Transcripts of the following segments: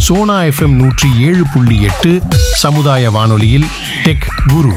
Sona FM நூற்றி ஏழு புள்ளி எட்டு சமுதாய வானொலியில் டெக் குரு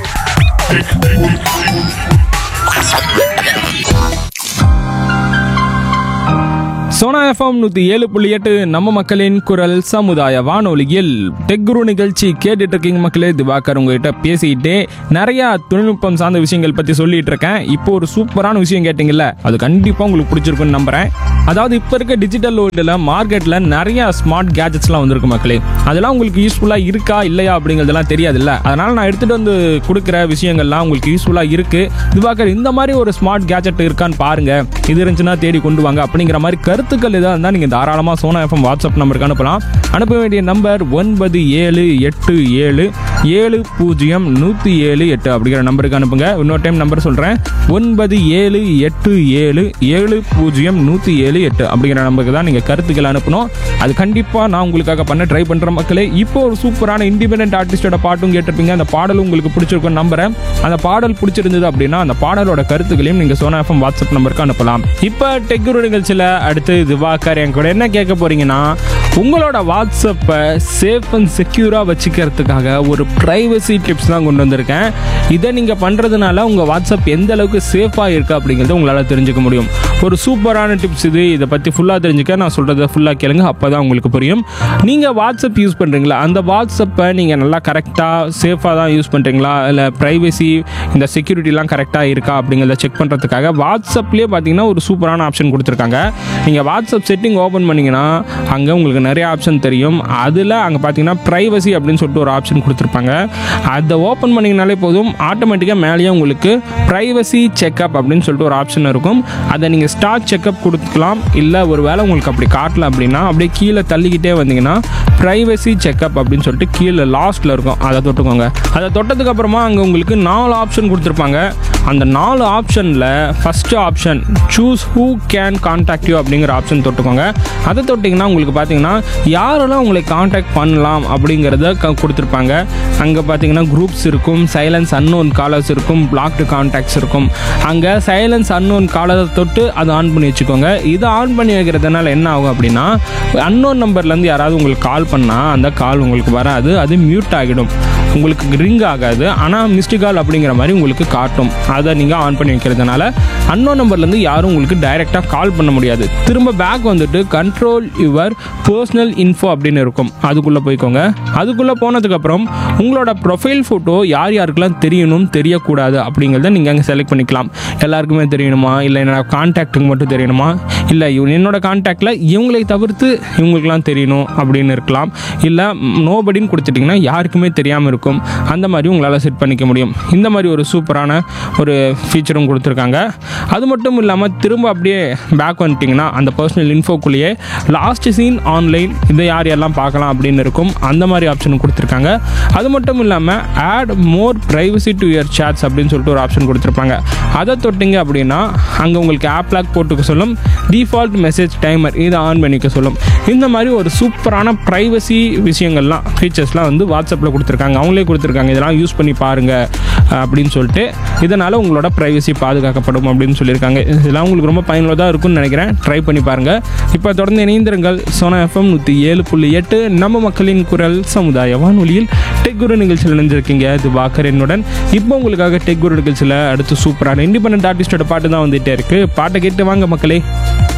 சோனா எஃப்எம் நூற்றி ஏழு புள்ளி எட்டு நம்ம மக்களின் குரல் சமுதாய வானொலியில் டெக் குரு நிகழ்ச்சி கேட்டுட்டு இருக்கீங்க மக்களே திவாகர் உங்ககிட்ட பேசிக்கிட்டே நிறைய தொழில்நுட்பம் சார்ந்த விஷயங்கள் பற்றி சொல்லிட்டு இருக்கேன் இப்போ ஒரு சூப்பரான விஷயம் கேட்டிங்கல்ல அது கண்டிப்பாக உங்களுக்கு பிடிச்சிருக்குன்னு நம்புறேன் அதாவது இப்போ இருக்க டிஜிட்டல் வேர்ல்டில் மார்க்கெட்டில் நிறைய ஸ்மார்ட் கேஜெட்ஸ்லாம் வந்திருக்கு மக்களே அதெல்லாம் உங்களுக்கு யூஸ்ஃபுல்லாக இருக்கா இல்லையா அப்படிங்கிறதெல்லாம் தெரியாதுல்ல அதனால் நான் எடுத்துகிட்டு வந்து கொடுக்குற விஷயங்கள்லாம் உங்களுக்கு யூஸ்ஃபுல்லாக இருக்குது திவாகர் இந்த மாதிரி ஒரு ஸ்மார்ட் கேஜெட் இருக்கான்னு பாருங்க இது இருந்துச்சுன்னா தேடி கொண்டு வாங்க அப்படிங்கிற மாதிரி கருத்துக்கள் எதாக இருந்தால் நீங்கள் தாராளமாக சோனா எஃப்எம் வாட்ஸ்அப் நம்பருக்கு அனுப்பலாம் அனுப்ப வேண்டிய நம்பர் ஒன்பது ஏழு எட்டு ஏழு ஏழு பூஜ்ஜியம் நூற்றி ஏழு எட்டு அப்படிங்கிற நம்பருக்கு அனுப்புங்க இன்னொரு டைம் நம்பர் சொல்கிறேன் ஒன்பது ஏழு எட்டு ஏழு ஏழு பூஜ்ஜியம் நூற்றி ஏழு எட்டு அப்படிங்கிற நம்பருக்கு தான் நீங்கள் கருத்துக்கள் அனுப்பணும் அது கண்டிப்பாக நான் உங்களுக்காக பண்ண ட்ரை பண்ணுற மக்களே இப்போ ஒரு சூப்பரான இண்டிபெண்டன்ட் ஆர்டிஸ்டோட பாட்டும் கேட்டிருப்பீங்க அந்த பாடல் உங்களுக்கு பிடிச்சிருக்கும் நம்புறேன் அந்த பாடல் பிடிச்சிருந்தது அப்படின்னா அந்த பாடலோட கருத்துக்களையும் நீங்கள் சோனா எஃப்எம் வாட்ஸ்அப் நம்பருக்கு அனுப்பலாம் இப்போ டெக்குரு நிகழ்ச்சியில் அடுத்து திவாகர் என் கூட என்ன கேட்க போறீங்கன்னா உங்களோட வாட்ஸ்அப்பை சேஃப் அண்ட் செக்யூராக வச்சுக்கிறதுக்காக ஒரு ப்ரைவசி டிப்ஸ் தான் கொண்டு வந்திருக்கேன் இதை நீங்கள் பண்ணுறதுனால உங்கள் வாட்ஸ்அப் எந்த அளவுக்கு சேஃபாக இருக்குது அப்படிங்கிறத உங்களால் தெரிஞ்சுக்க முடியும் ஒரு சூப்பரான டிப்ஸ் இது இதை பற்றி ஃபுல்லாக தெரிஞ்சுக்க நான் சொல்கிறத ஃபுல்லாக கேளுங்க அப்போ தான் உங்களுக்கு புரியும் நீங்கள் வாட்ஸ்அப் யூஸ் பண்ணுறீங்களா அந்த வாட்ஸ்அப்பை நீங்கள் நல்லா கரெக்டாக சேஃபாக தான் யூஸ் பண்ணுறீங்களா இல்லை ப்ரைவசி இந்த செக்யூரிட்டிலாம் கரெக்டாக இருக்கா அப்படிங்கிறத செக் பண்ணுறதுக்காக வாட்ஸ்அப்லேயே பார்த்தீங்கன்னா ஒரு சூப்பரான ஆப்ஷன் கொடுத்துருக்காங்க நீங்கள் வாட்ஸ்அப் செட்டிங் ஓப்பன் பண்ணிங்கன்னா அங்கே உங்களுக்கு நிறைய ஆப்ஷன் தெரியும் அதில் அங்கே பார்த்தீங்கன்னா ப்ரைவசி அப்படின்னு சொல்லிட்டு ஒரு ஆப்ஷன் கொடுத்துருப்பாங்க அதை ஓப்பன் பண்ணிங்கனாலே போதும் ஆட்டோமேட்டிக்காக மேலேயே உங்களுக்கு ப்ரைவசி செக்அப் அப்படின்னு சொல்லிட்டு ஒரு ஆப்ஷன் இருக்கும் அதை நீங்கள் ஸ்டார்ட் செக்அப் கொடுத்துக்கலாம் இல்லை ஒரு வேளை உங்களுக்கு அப்படி காட்டல அப்படின்னா அப்படியே கீழே தள்ளிக்கிட்டே வந்தீங்கன்னா ப்ரைவசி செக்அப் அப்படின்னு சொல்லிட்டு கீழே லாஸ்ட்டில் இருக்கும் அதை தொட்டுக்கோங்க அதை தொட்டதுக்கு அப்புறமா அங்கே உங்களுக்கு நாலு ஆப்ஷன் கொடுத்துருப்பாங்க அந்த நாலு ஆப்ஷனில் first option choose who can contact you அப்படிங்கிற ஆப்ஷன் தொட்டுக்கோங்க அதை தொட்டிங்கன்னா உங்களுக்கு பார்த்தீங்கன்னா யாரெல்லாம் உங்களை காண்டாக்ட் பண்ணலாம் அப்படிங்கிறத க- கொடுத்துருப்பாங்க அங்கே பார்த்தீங்கன்னா குரூப்ஸ் இருக்கும் சைலன்ஸ் அன்னோன் காலர்ஸ் இருக்கும் பிளாக்டு கான்டாக்ட்ஸ் இருக்கும் அங்கே சைலன்ஸ் அன்னோன் காலரை தொட்டு அதை ஆன் பண்ணி வச்சுக்கோங்க இதை ஆன் பண்ணி வைக்கிறதுனால என்ன ஆகும் அப்படின்னா அன்னோன் நம்பர்லேருந்து யாராவது உங்களுக்கு கால் பண்ணால் அந்த கால் உங்களுக்கு வராது அது மியூட் ஆகிடும் உங்களுக்கு ரிங் ஆகாது ஆனால் மிஸ்டு கால் அப்படிங்கிற மாதிரி உங்களுக்கு காட்டும் அதை நீங்கள் ஆன் பண்ணி வைக்கிறதுனால அன்னோ நம்பர்லேருந்து யாரும் உங்களுக்கு டைரெக்டாக கால் பண்ண முடியாது திரும்ப பேக் வந்துட்டு கண்ட்ரோல் யுவர் பர்சனல் இன்ஃபோ அப்படின்னு இருக்கும் அதுக்குள்ளே போய்க்கோங்க அதுக்குள்ளே போனதுக்கப்புறம் உங்களோட ப்ரொஃபைல் ஃபோட்டோ யார் யாருக்கெல்லாம் தெரியணும் தெரியக்கூடாது அப்படிங்கிறத நீங்கள் அங்கே செலக்ட் பண்ணிக்கலாம் எல்லாருக்குமே தெரியணுமா இல்லை என்னோட கான்டாக்ட்டுக்கு மட்டும் தெரியணுமா இல்லை இவங்க என்னோட கான்டாக்டில் இவங்களை தவிர்த்து இவங்களுக்கெல்லாம் தெரியணும் அப்படின்னு இருக்கலாம் இல்லை நோபடின்னு கொடுத்துட்டிங்கன்னா யாருக்குமே தெரியாமல் இருக்கும் அந்த மாதிரி உங்களால் செட் பண்ணிக்க முடியும் இந்த மாதிரி ஒரு சூப்பரான ஒரு ஃபீச்சரும் கொடுத்துருக்காங்க அது மட்டும் இல்லாமல் திரும்ப அப்படியே பேக் வந்துட்டிங்கன்னா அந்த பர்சனல் இன்ஃபோக்குள்ளேயே லாஸ்ட் சீன் ஆன்லைன் இதை யார் யாரெல்லாம் பார்க்கலாம் அப்படின்னு இருக்கும் அந்த மாதிரி ஆப்ஷன் கொடுத்துருக்காங்க அது மட்டும் இல்லாமல் add more privacy to your chats அப்படின்னு சொல்லிட்டு ஒரு ஆப்ஷன் கொடுத்துருப்பாங்க அதை தொட்டிங்க அப்படின்னா அங்கே உங்களுக்கு ஆப் லாக் போட்டுக்க சொல்லும் டிஃபால்ட் மெசேஜ் டைமர் இதை ஆன் பண்ணிக்க சொல்லும் இந்த மாதிரி ஒரு சூப்பரான ப்ரைவசி விஷயங்கள்லாம் ஃபீச்சர்ஸ்லாம் வந்து வாட்ஸ்அப்பில் கொடுத்துருக்காங்க அவங்களே கொடுத்துருக்காங்க இதெல்லாம் யூஸ் பண்ணி பாருங்க அப்படின்னு சொல்லிட்டு இதனால் உங்களோட ப்ரைவசி பாதுகாக்கப்படும் அப்படின்னு சொல்லியிருக்காங்க இதெல்லாம் உங்களுக்கு ரொம்ப பயனுள்ளதாக இருக்கும்னு நினைக்கிறேன் ட்ரை பண்ணி பாருங்கள் இப்போ தொடர்ந்து இணைந்திருங்கள் சோனா எஃப்எம் நூற்றி ஏழு புள்ளி எட்டு நம்ம மக்களின் குரல் சமுதாய வானொலியில் டெக் குரு நிகழ்ச்சியில் இணைஞ்சிருக்கீங்க இது வாக்கர் என்னுடன் இப்போ உங்களுக்காக டெக் குரு நிகழ்ச்சியில் அடுத்து சூப்பரான இண்டிபெண்டன்ட் ஆர்டிஸ்டோட பாட்டு தான் வந்துட்டே இருக்கு பாட்டை கேட்டு வாங்க மக்களே